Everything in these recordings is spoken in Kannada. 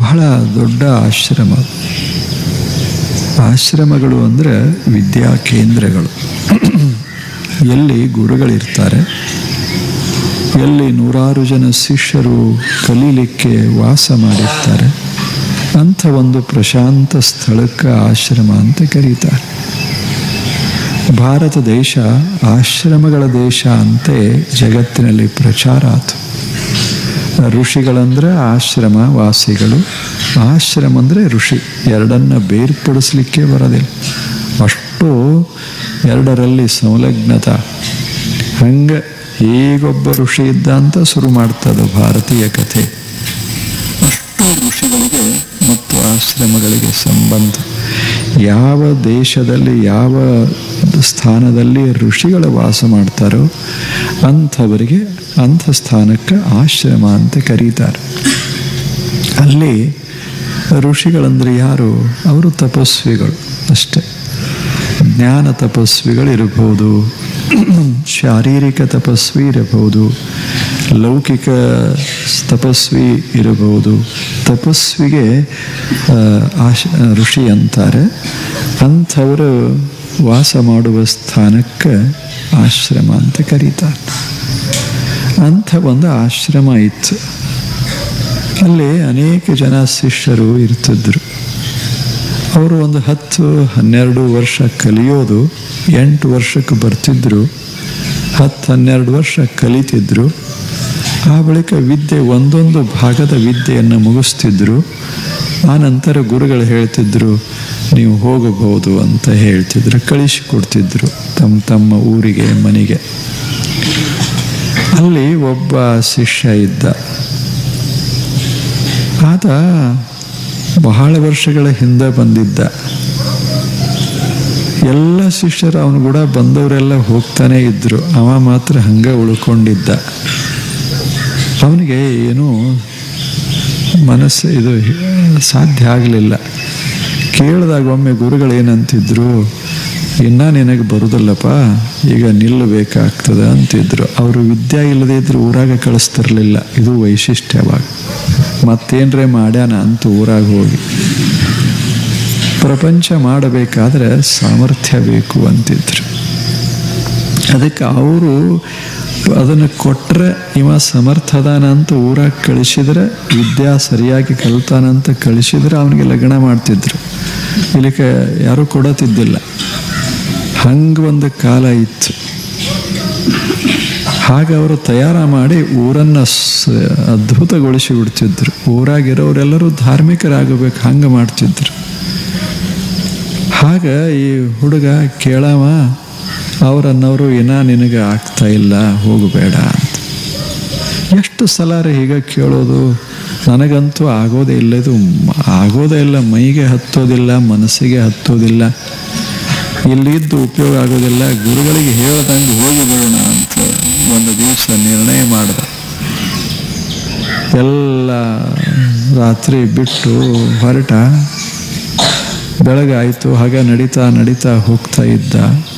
ಬಹಳ ದೊಡ್ಡ ಆಶ್ರಮ ಆಶ್ರಮಗಳು ಅಂದರೆ ವಿದ್ಯಾ ಕೇಂದ್ರಗಳು ಎಲ್ಲಿ ಗುರುಗಳಿರ್ತಾರೆ ಎಲ್ಲಿ ನೂರಾರು ಜನ ಶಿಷ್ಯರು ಕಲೀಲಿಕ್ಕೆ ವಾಸ ಮಾಡಿರ್ತಾರೆ ಅಂಥ ಒಂದು ಪ್ರಶಾಂತ ಸ್ಥಳಕ್ಕೆ ಆಶ್ರಮ ಅಂತ ಕರೀತಾರೆ ಭಾರತ ದೇಶ ಆಶ್ರಮಗಳ ದೇಶ ಅಂತೆ ಜಗತ್ತಿನಲ್ಲಿ ಪ್ರಚಾರ ಆಯಿತು ಋಷಿಗಳಂದ್ರೆ ಆಶ್ರಮ ವಾಸಿಗಳು ಆಶ್ರಮ ಅಂದರೆ ಋಷಿ ಎರಡನ್ನ ಬೇರ್ಪಡಿಸ್ಲಿಕ್ಕೆ ಬರೋದಿಲ್ಲ ಅಷ್ಟು ಎರಡರಲ್ಲಿ ಸಂಲಗ್ನತ ಹಂಗೆ ಈಗೊಬ್ಬ ಋಷಿ ಇದ್ದ ಅಂತ ಶುರು ಮಾಡ್ತದೆ ಭಾರತೀಯ ಕಥೆ ಅಷ್ಟು ಋಷಿಗಳಿಗೆ ಮತ್ತು ಆಶ್ರಮಗಳಿಗೆ ಸಂಬಂಧ ಯಾವ ದೇಶದಲ್ಲಿ ಯಾವ ಸ್ಥಾನದಲ್ಲಿ ಋಷಿಗಳು ವಾಸ ಮಾಡ್ತಾರೋ ಅಂಥವರಿಗೆ ಅಂಥ ಸ್ಥಾನಕ್ಕೆ ಆಶ್ರಮ ಅಂತ ಕರೀತಾರೆ ಅಲ್ಲಿ ಋಷಿಗಳಂದ್ರೆ ಯಾರು ಅವರು ತಪಸ್ವಿಗಳು ಅಷ್ಟೆ ಜ್ಞಾನ ತಪಸ್ವಿಗಳು ಇರಬಹುದು ಶಾರೀರಿಕ ತಪಸ್ವಿ ಇರಬಹುದು ಲೌಕಿಕ ತಪಸ್ವಿ ಇರಬಹುದು ತಪಸ್ವಿಗೆ ಆಶ ಋಷಿ ಅಂತಾರೆ ಅಂಥವರು ವಾಸ ಮಾಡುವ ಸ್ಥಾನಕ್ಕೆ ಆಶ್ರಮ ಅಂತ ಕರೀತಾರೆ ಅಂಥ ಒಂದು ಆಶ್ರಮ ಇತ್ತು ಅಲ್ಲಿ ಅನೇಕ ಜನ ಶಿಷ್ಯರು ಇರ್ತಿದ್ರು ಅವರು ಒಂದು ಹತ್ತು ಹನ್ನೆರಡು ವರ್ಷ ಕಲಿಯೋದು ಎಂಟು ವರ್ಷಕ್ಕೆ ಬರ್ತಿದ್ರು ಹತ್ತು ಹನ್ನೆರಡು ವರ್ಷ ಕಲಿತಿದ್ರು ಆ ಬಳಿಕ ವಿದ್ಯೆ ಒಂದೊಂದು ಭಾಗದ ವಿದ್ಯೆಯನ್ನು ಮುಗಿಸ್ತಿದ್ರು ಆ ನಂತರ ಗುರುಗಳು ಹೇಳ್ತಿದ್ರು ನೀವು ಹೋಗಬಹುದು ಅಂತ ಹೇಳ್ತಿದ್ರು ಕಳಿಸಿಕೊಡ್ತಿದ್ರು ತಮ್ಮ ತಮ್ಮ ಊರಿಗೆ ಮನೆಗೆ ಅಲ್ಲಿ ಒಬ್ಬ ಶಿಷ್ಯ ಇದ್ದ ಆತ ಬಹಳ ವರ್ಷಗಳ ಹಿಂದೆ ಬಂದಿದ್ದ ಎಲ್ಲ ಶಿಷ್ಯರು ಅವನು ಕೂಡ ಬಂದವರೆಲ್ಲ ಹೋಗ್ತಾನೆ ಇದ್ರು ಅವ ಮಾತ್ರ ಹಂಗೆ ಉಳ್ಕೊಂಡಿದ್ದ ಅವನಿಗೆ ಏನೂ ಮನಸ್ಸು ಇದು ಸಾಧ್ಯ ಆಗಲಿಲ್ಲ ಕೇಳಿದಾಗ ಒಮ್ಮೆ ಗುರುಗಳು ಏನಂತಿದ್ರು ಇನ್ನ ನಿನಗೆ ಬರುದಲ್ಲಪ್ಪ ಈಗ ನಿಲ್ಲಬೇಕಾಗ್ತದೆ ಅಂತಿದ್ರು ಅವರು ವಿದ್ಯೆ ಇಲ್ಲದೆ ಇದ್ರೆ ಊರಾಗ ಕಳಿಸ್ತಿರ್ಲಿಲ್ಲ ಇದು ವೈಶಿಷ್ಟ್ಯವಾಗ ಮತ್ತೇನ್ರೆ ಮಾಡ್ಯಾನ ಅಂತ ಊರಾಗ ಹೋಗಿ ಪ್ರಪಂಚ ಮಾಡಬೇಕಾದ್ರೆ ಸಾಮರ್ಥ್ಯ ಬೇಕು ಅಂತಿದ್ರು ಅದಕ್ಕೆ ಅವರು ಅದನ್ನು ಕೊಟ್ಟರೆ ಇವ ಸಮರ್ಥದಾನ ಅಂತ ಊರಾಗ ಕಳಿಸಿದ್ರೆ ವಿದ್ಯಾ ಸರಿಯಾಗಿ ಕಲ್ತಾನಂತ ಕಳಿಸಿದ್ರೆ ಅವನಿಗೆ ಲಗ್ನ ಮಾಡ್ತಿದ್ರು ಇಲ್ಲಿಗೆ ಯಾರೂ ಕೊಡತಿದ್ದಿಲ್ಲ ಹಂಗೆ ಒಂದು ಕಾಲ ಇತ್ತು ಹಾಗೆ ಅವರು ತಯಾರ ಮಾಡಿ ಊರನ್ನು ಅದ್ಭುತಗೊಳಿಸಿ ಬಿಡ್ತಿದ್ರು ಊರಾಗಿರೋರೆಲ್ಲರೂ ಧಾರ್ಮಿಕರಾಗಬೇಕು ಹಂಗೆ ಮಾಡ್ತಿದ್ರು ಹಾಗೆ ಈ ಹುಡುಗ ಕೇಳವ ಅವರನ್ನವರು ಇನ್ನ ನಿನಗೆ ಆಗ್ತಾ ಇಲ್ಲ ಹೋಗಬೇಡ ಅಂತ ಎಷ್ಟು ಸಲ ರೀ ಹೀಗೆ ಕೇಳೋದು ನನಗಂತೂ ಆಗೋದೇ ಇಲ್ಲ ಇದು ಆಗೋದೇ ಇಲ್ಲ ಮೈಗೆ ಹತ್ತೋದಿಲ್ಲ ಮನಸ್ಸಿಗೆ ಹತ್ತೋದಿಲ್ಲ ಇಲ್ಲಿದ್ದು ಉಪಯೋಗ ಆಗೋದಿಲ್ಲ ಗುರುಗಳಿಗೆ ಹೇಳ್ದಂಗೆ ಹೋಗಿಬಿಡೋಣ ಅಂತ ಒಂದು ದಿವಸ ನಿರ್ಣಯ ಮಾಡಿದೆ ಎಲ್ಲ ರಾತ್ರಿ ಬಿಟ್ಟು ಹೊರಟ ಬೆಳಗಾಯಿತು ಹಾಗೆ ನಡೀತಾ ನಡೀತಾ ಹೋಗ್ತಾ ಇದ್ದ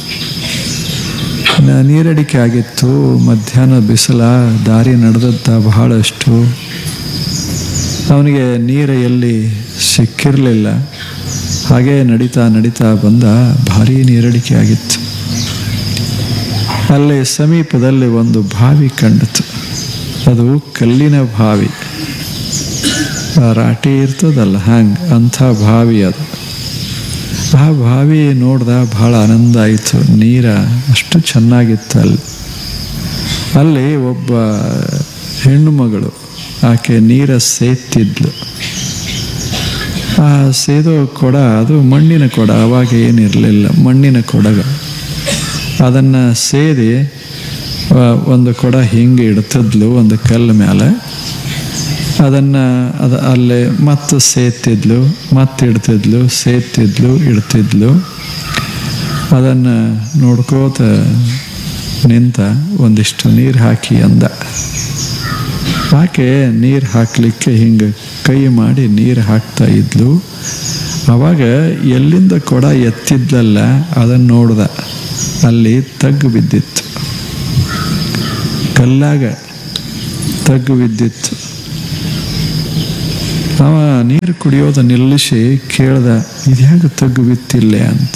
ನೀರಡಿಕೆ ಆಗಿತ್ತು ಮಧ್ಯಾಹ್ನ ಬಿಸಿಲ ದಾರಿ ನಡೆದದ್ದ ಬಹಳಷ್ಟು ಅವನಿಗೆ ನೀರು ಎಲ್ಲಿ ಸಿಕ್ಕಿರಲಿಲ್ಲ ಹಾಗೆ ನಡೀತಾ ನಡೀತಾ ಬಂದ ಭಾರಿ ನೀರಡಿಕೆ ಆಗಿತ್ತು ಅಲ್ಲಿ ಸಮೀಪದಲ್ಲಿ ಒಂದು ಬಾವಿ ಕಂಡಿತು ಅದು ಕಲ್ಲಿನ ಬಾವಿ ರಾಟಿ ಇರ್ತದಲ್ಲ ಹಂಗೆ ಅಂಥ ಬಾವಿ ಅದು ಆ ಬಾವಿ ನೋಡ್ದ ಭಾಳ ಆನಂದ ಆಯಿತು ನೀರ ಅಷ್ಟು ಚೆನ್ನಾಗಿತ್ತು ಅಲ್ಲಿ ಅಲ್ಲಿ ಒಬ್ಬ ಹೆಣ್ಣು ಮಗಳು ಆಕೆ ನೀರ ಸೇತ್ತಿದ್ಲು ಆ ಸೇದೋ ಕೊಡ ಅದು ಮಣ್ಣಿನ ಕೊಡ ಅವಾಗ ಏನಿರಲಿಲ್ಲ ಮಣ್ಣಿನ ಕೊಡಗ ಅದನ್ನು ಸೇದಿ ಒಂದು ಕೊಡ ಹಿಂಗೆ ಇಡ್ತಿದ್ಲು ಒಂದು ಕಲ್ಲು ಮೇಲೆ ಅದನ್ನು ಅದು ಅಲ್ಲೇ ಮತ್ತೆ ಸೇತಿದ್ಲು ಮತ್ತೆ ಇಡ್ತಿದ್ಲು ಸೇತಿದ್ಲು ಇಡ್ತಿದ್ಲು ಅದನ್ನು ನೋಡ್ಕೋತ ನಿಂತ ಒಂದಿಷ್ಟು ನೀರು ಹಾಕಿ ಅಂದ ಆಕೆ ನೀರು ಹಾಕಲಿಕ್ಕೆ ಹಿಂಗೆ ಕೈ ಮಾಡಿ ನೀರು ಹಾಕ್ತಾ ಇದ್ಲು ಅವಾಗ ಎಲ್ಲಿಂದ ಕೊಡ ಎತ್ತಿದ್ಲಲ್ಲ ಅದನ್ನು ನೋಡ್ದ ಅಲ್ಲಿ ತಗ್ಗು ಬಿದ್ದಿತ್ತು ಕಲ್ಲಾಗ ತಗ್ಗು ಬಿದ್ದಿತ್ತು ಅವ ನೀರು ಕುಡಿಯೋದು ನಿಲ್ಲಿಸಿ ಕೇಳ್ದ ಇದ್ಯಾಗ ತಗ್ಗು ಬಿತ್ತಿಲ್ಲೆ ಅಂತ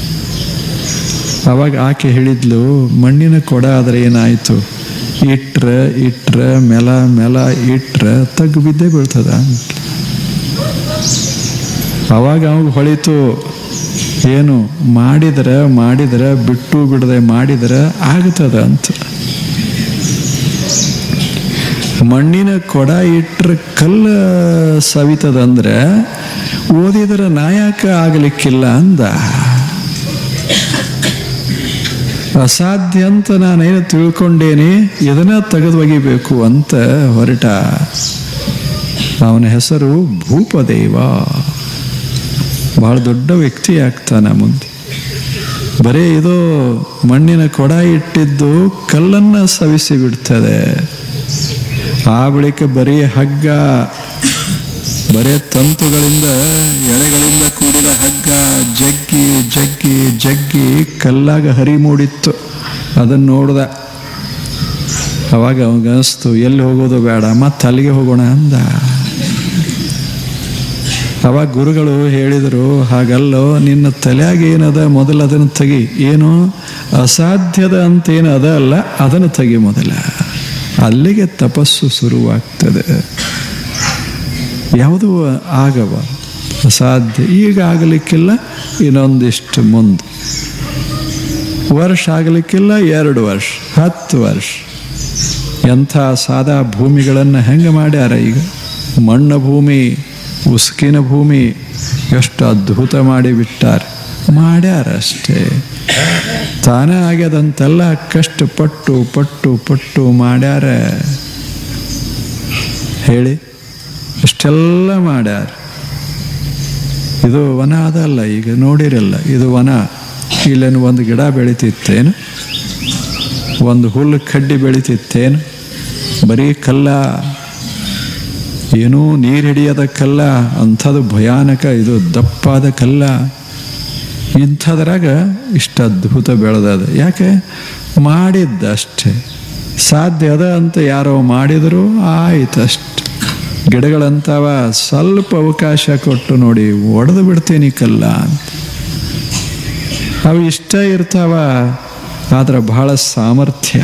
ಅವಾಗ ಆಕೆ ಹೇಳಿದ್ಲು ಮಣ್ಣಿನ ಕೊಡ ಆದರೆ ಏನಾಯಿತು ಇಟ್ರ ಇಟ್ರ ಮೆಲ ಮೆಲ ಇಟ್ರ ತಗ್ಗು ಬಿದ್ದೇ ಬೀಳ್ತದ ಅಂತ ಅವಾಗ ಅವಾಗ ಹೊಳಿತು ಏನು ಮಾಡಿದ್ರೆ ಮಾಡಿದ್ರೆ ಬಿಟ್ಟು ಬಿಡದೆ ಮಾಡಿದ್ರೆ ಆಗ್ತದ ಅಂತ ಮಣ್ಣಿನ ಕೊಡ ಇಟ್ರ ಕಲ್ಲ ಸವಿತದಂದ್ರೆ ಓದಿದ್ರೆ ನಾಯಕ ಆಗಲಿಕ್ಕಿಲ್ಲ ಅಂದ ಅಸಾಧ್ಯ ಅಂತ ನಾನೇನು ತಿಳ್ಕೊಂಡೇನೆ ಇದನ್ನ ತೆಗೆದು ಒಗಿಬೇಕು ಅಂತ ಹೊರಟ ಅವನ ಹೆಸರು ಭೂಪದೇವ ಬಹಳ ದೊಡ್ಡ ವ್ಯಕ್ತಿ ಆಗ್ತಾನ ಮುಂದೆ ಬರೀ ಇದು ಮಣ್ಣಿನ ಕೊಡ ಇಟ್ಟಿದ್ದು ಕಲ್ಲನ್ನ ಸವಿಸಿ ಬಿಡ್ತದೆ ಆ ಬಳಿಕ ಬರೀ ಹಗ್ಗ ಬರೇ ತಂತುಗಳಿಂದ ಎಳೆಗಳಿಂದ ಕೂಡಿದ ಹಗ್ಗ ಜಗ್ಗಿ ಜಗ್ಗಿ ಜಗ್ಗಿ ಕಲ್ಲಾಗ ಹರಿ ಮೂಡಿತ್ತು ಅದನ್ನು ನೋಡ್ದ ಅವಾಗ ಅವನಿಗನ್ಸ್ತು ಎಲ್ಲಿ ಹೋಗೋದು ಬೇಡ ಮತ್ತೆ ಅಲ್ಲಿಗೆ ಹೋಗೋಣ ಅಂದ ಅವಾಗ ಗುರುಗಳು ಹೇಳಿದರು ಹಾಗಲ್ಲೋ ನಿನ್ನ ತಲೆಯಾಗ ಏನದ ಮೊದಲು ಅದನ್ನು ತೆಗಿ ಏನು ಅಸಾಧ್ಯದ ಅಂತೇನು ಅದ ಅಲ್ಲ ಅದನ್ನು ತೆಗಿ ಮೊದಲ ಅಲ್ಲಿಗೆ ತಪಸ್ಸು ಶುರುವಾಗ್ತದೆ ಯಾವುದು ಆಗವ ಅಸಾಧ್ಯ ಈಗ ಆಗಲಿಕ್ಕಿಲ್ಲ ಇನ್ನೊಂದಿಷ್ಟು ಮುಂದೆ ವರ್ಷ ಆಗಲಿಕ್ಕಿಲ್ಲ ಎರಡು ವರ್ಷ ಹತ್ತು ವರ್ಷ ಎಂಥ ಸಾದಾ ಭೂಮಿಗಳನ್ನು ಹೆಂಗೆ ಮಾಡ್ಯಾರ ಈಗ ಮಣ್ಣ ಭೂಮಿ ಉಸುಕಿನ ಭೂಮಿ ಎಷ್ಟು ಅದ್ಭುತ ಮಾಡಿ ಬಿಟ್ಟಾರ ಮಾಡ್ಯಾರ ಅಷ್ಟೇ ತಾನೇ ಆಗ್ಯದಂತೆಲ್ಲ ಕಷ್ಟಪಟ್ಟು ಪಟ್ಟು ಪಟ್ಟು ಮಾಡ್ಯಾರ ಹೇಳಿ ಇಷ್ಟೆಲ್ಲ ಮಾಡ್ಯಾರ ಇದು ವನ ಅದಲ್ಲ ಈಗ ನೋಡಿರಲ್ಲ ಇದು ವನ ಇಲ್ಲೇನು ಒಂದು ಗಿಡ ಬೆಳಿತಿತ್ತೇನು ಒಂದು ಹುಲ್ಲು ಕಡ್ಡಿ ಬೆಳಿತಿತ್ತೇನು ಬರೀ ಕಲ್ಲ ಏನೂ ನೀರು ಹಿಡಿಯದ ಕಲ್ಲ ಅಂಥದ್ದು ಭಯಾನಕ ಇದು ದಪ್ಪಾದ ಕಲ್ಲ ಇಂಥದ್ರಾಗ ಇಷ್ಟು ಅದ್ಭುತ ಬೆಳೆದದ ಯಾಕೆ ಮಾಡಿದ್ದ ಅಷ್ಟೇ ಸಾಧ್ಯ ಅದ ಅಂತ ಯಾರೋ ಮಾಡಿದ್ರು ಆಯ್ತು ಅಷ್ಟೆ ಗಿಡಗಳಂತವ ಸ್ವಲ್ಪ ಅವಕಾಶ ಕೊಟ್ಟು ನೋಡಿ ಒಡೆದು ಬಿಡ್ತೀನಿ ಕಲ್ಲ ಅಂತ ಅವು ಇಷ್ಟ ಇರ್ತಾವ ಆದ್ರೆ ಬಹಳ ಸಾಮರ್ಥ್ಯ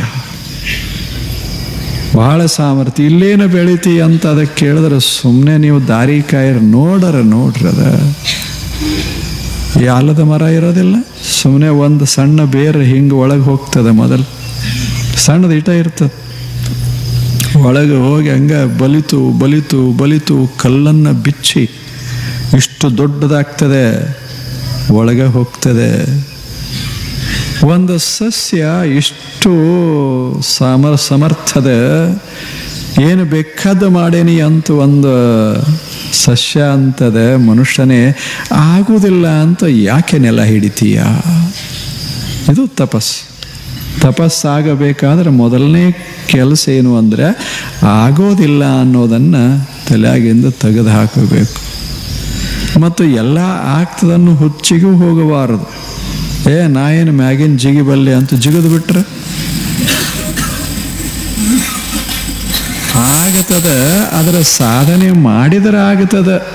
ಬಹಳ ಸಾಮರ್ಥ್ಯ ಇಲ್ಲೇನು ಬೆಳಿತಿ ಅಂತ ಅದಕ್ಕೆ ಕೇಳಿದ್ರೆ ಸುಮ್ಮನೆ ನೀವು ದಾರಿ ಕಾಯರ್ ನೋಡರ ನೋಡ್ರದ ಈ ಆಲದ ಮರ ಇರೋದಿಲ್ಲ ಸುಮ್ಮನೆ ಒಂದು ಸಣ್ಣ ಬೇರು ಹಿಂಗೆ ಒಳಗೆ ಹೋಗ್ತದೆ ಮೊದಲು ಸಣ್ಣದು ಇಟ ಇರ್ತದೆ ಒಳಗೆ ಹೋಗಿ ಹಂಗ ಬಲಿತು ಬಲಿತು ಬಲಿತು ಕಲ್ಲನ್ನು ಬಿಚ್ಚಿ ಇಷ್ಟು ದೊಡ್ಡದಾಗ್ತದೆ ಒಳಗೆ ಹೋಗ್ತದೆ ಒಂದು ಸಸ್ಯ ಇಷ್ಟು ಸಮ ಸಮರ್ಥದ ಏನು ಬೇಕಾದ ಮಾಡೇನಿ ಅಂತ ಒಂದು ಸಸ್ಯ ಅಂತದೆ ಮನುಷ್ಯನೇ ಆಗುವುದಿಲ್ಲ ಅಂತ ಯಾಕೆ ನೆಲ ಹಿಡಿತೀಯ ಇದು ತಪಸ್ಸು ತಪಸ್ಸಾಗಬೇಕಾದ್ರೆ ಮೊದಲನೇ ಕೆಲಸ ಏನು ಅಂದರೆ ಆಗೋದಿಲ್ಲ ಅನ್ನೋದನ್ನು ತಲೆಯಾಗಿಂದ ತೆಗೆದು ಹಾಕಬೇಕು ಮತ್ತು ಎಲ್ಲ ಆಗ್ತದನ್ನು ಹುಚ್ಚಿಗೂ ಹೋಗಬಾರದು ಏ ನಾ ಏನು ಮ್ಯಾಗಿನ ಜಿಗಿಬಲ್ಲೆ ಅಂತ ಜಿಗಿದು ಬಿಟ್ರೆ ಆಗ್ತದ ಅದರ ಸಾಧನೆ ಮಾಡಿದರೆ ಆಗ್ತದ